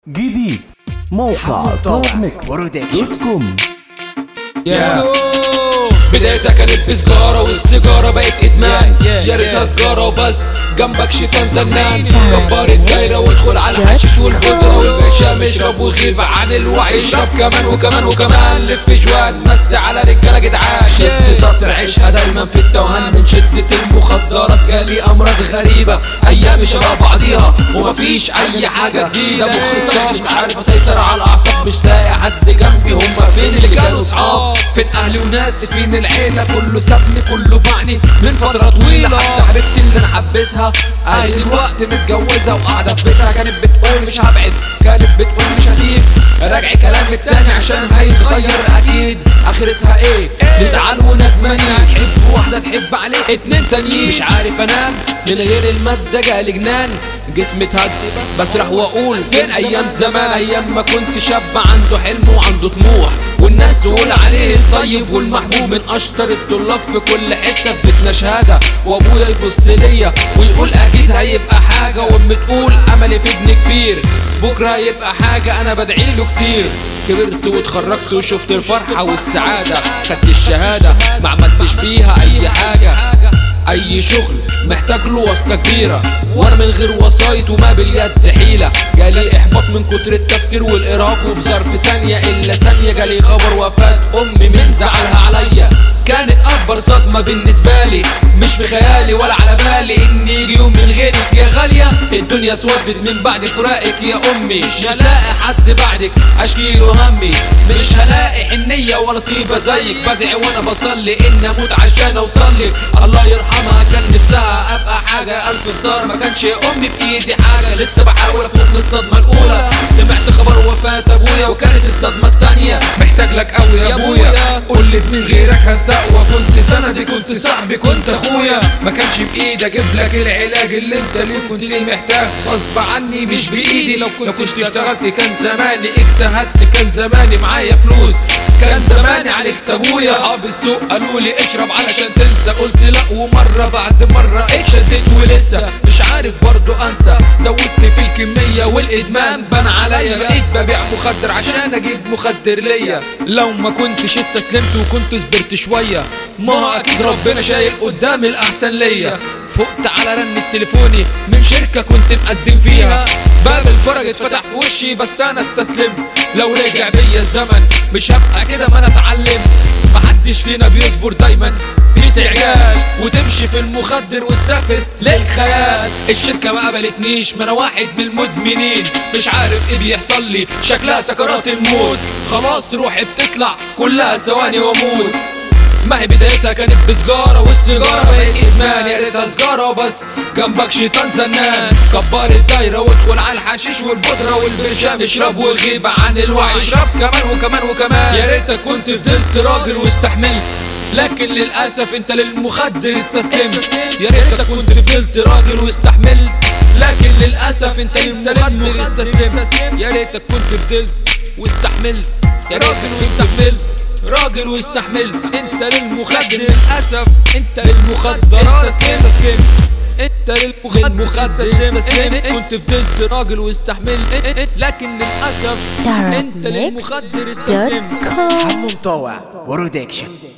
جديد موقع توب ميكس دوت كوم يا بدايتها كانت بسجارة والسيجارة بقت إدمان يا ريتها سجارة وبس جنبك شيطان زنان كبر الدايرة وادخل على الحشيش والبودرة والبرشام اشرب وغيب عن الوعي اشرب كمان وكمان وكمان لف جوان مس على رجالة جدعان شد سطر عيشها دايما في التوهان من شدة المخدرات جالي أمراض غريبة أيام شبه بعضيها ومفيش أي حاجة جديدة مخي اتصاب مش عارف أسيطر على الأعصاب مش لاقي حد جنبي هما فين اللي كانوا صحاب فين أهلي وناسي فين العيلة كله سابني كله باعني من فترة طويلة حتى حبيبتي اللي أنا حبيتها أهي دلوقتي متجوزة وقاعدة في بيتها كانت بتقول مش هبعد كانت بتقول مش هسيب راجعي كلامك تاني عشان هيتغير أكيد آخرتها إيه نزعل وندمانين تحب واحدة تحب عليه اتنين تانيين مش عارف أنام من غير المادة جالي جنان جسمي اتهد بسرح واقول فين ايام زمان ايام ما كنت شاب عنده حلم وعنده طموح والناس تقول عليه الطيب والمحبوب من اشطر الطلاب في كل حته في بيتنا شهاده وابويا يبص ليا ويقول اكيد هيبقى حاجه وامي تقول املي في ابني كبير بكره هيبقى حاجه انا بدعي له كتير كبرت واتخرجت وشفت الفرحه والسعاده خدت الشهاده ما عملتش بيها اي حاجه اي شغل محتاج له وصله كبيره وانا من غير وسايط وما باليد حيله جالي احباط من كتر التفكير والارهاق وفي ظرف ثانيه الا ثانيه جالي خبر وفاه امي من زعلها عليا كانت اكبر صدمه بالنسبه لي مش في خيالي ولا على بالي ان يجي يوم من غيرك يا غاليه الدنيا اسودت من بعد فراقك يا امي مش هلاقي حد بعدك اشكي له همي مش هلاقي حنيه ولا طيبه زيك بدعي وانا بصلي ان اموت عشان اوصلك الله يرحمها كان نفسها ابقى حاجه الف صار ما كانش امي بايدي حاجه لسه بحاول افوق من الصدمه الاولى سمعت خبر وفاه ابويا وكانت الصدمه الثانيه محتاج لك قوي يا ابويا قول لي من غيرك هستقوى كنت سندي كنت صاحبي كنت اخويا ما كانش بايدي اجيب لك العلاج اللي انت ليه كنت ليه محتاج غصب عني مش بايدي لو كنت اشتغلت كان زماني اجتهدت كان زماني معايا فلوس كان زماني عليك ابويا صحاب السوق قالوا لي اشرب علشان تنسى قلت لا ومره بعد مره اتشدت ولسه مش عارف برضو انسى زودت في الكميه والادمان بان عليا بقيت ببيع مخدر عشان اجيب مخدر ليا لو ما كنتش استسلمت وكنت صبرت شويه ما هو اكيد ربنا شايل قدامي الاحسن ليا فقت على رن تليفوني من شركه كنت مقدم فيها باب الفرج اتفتح في وشي بس انا استسلمت لو رجع بيا الزمن مش هبقى كده ما انا اتعلم محدش فينا بيصبر دايما في استعجال وتمشي في المخدر وتسافر للخيال الشركة ما قبلتنيش ما انا واحد من المدمنين مش عارف ايه بيحصل لي شكلها سكرات الموت خلاص روحي بتطلع كلها ثواني واموت ما هي بدايتها كانت بسجارة والسيجارة بقت إدمان يا ريتها سجارة وبس جنبك شيطان زنان كبر الدايرة وادخل على الحشيش والبودرة والبرشام اشرب وغيب عن الوعي اشرب كمان وكمان وكمان يا ريتك كنت فضلت راجل واستحملت لكن للأسف انت للمخدر استسلمت يا ريتك كنت فضلت راجل واستحملت لكن للأسف انت للمخدر استسلمت يا ريتك كنت فضلت واستحملت يا راجل واستحملت راجل واستحملت انت للمخدر للاسف انت للمخدرات استسلمت انت للمخدر استسلمت كنت فضلت راجل واستحملت لكن للاسف انت للمخدر استسلمت حمو مطوع برودكشن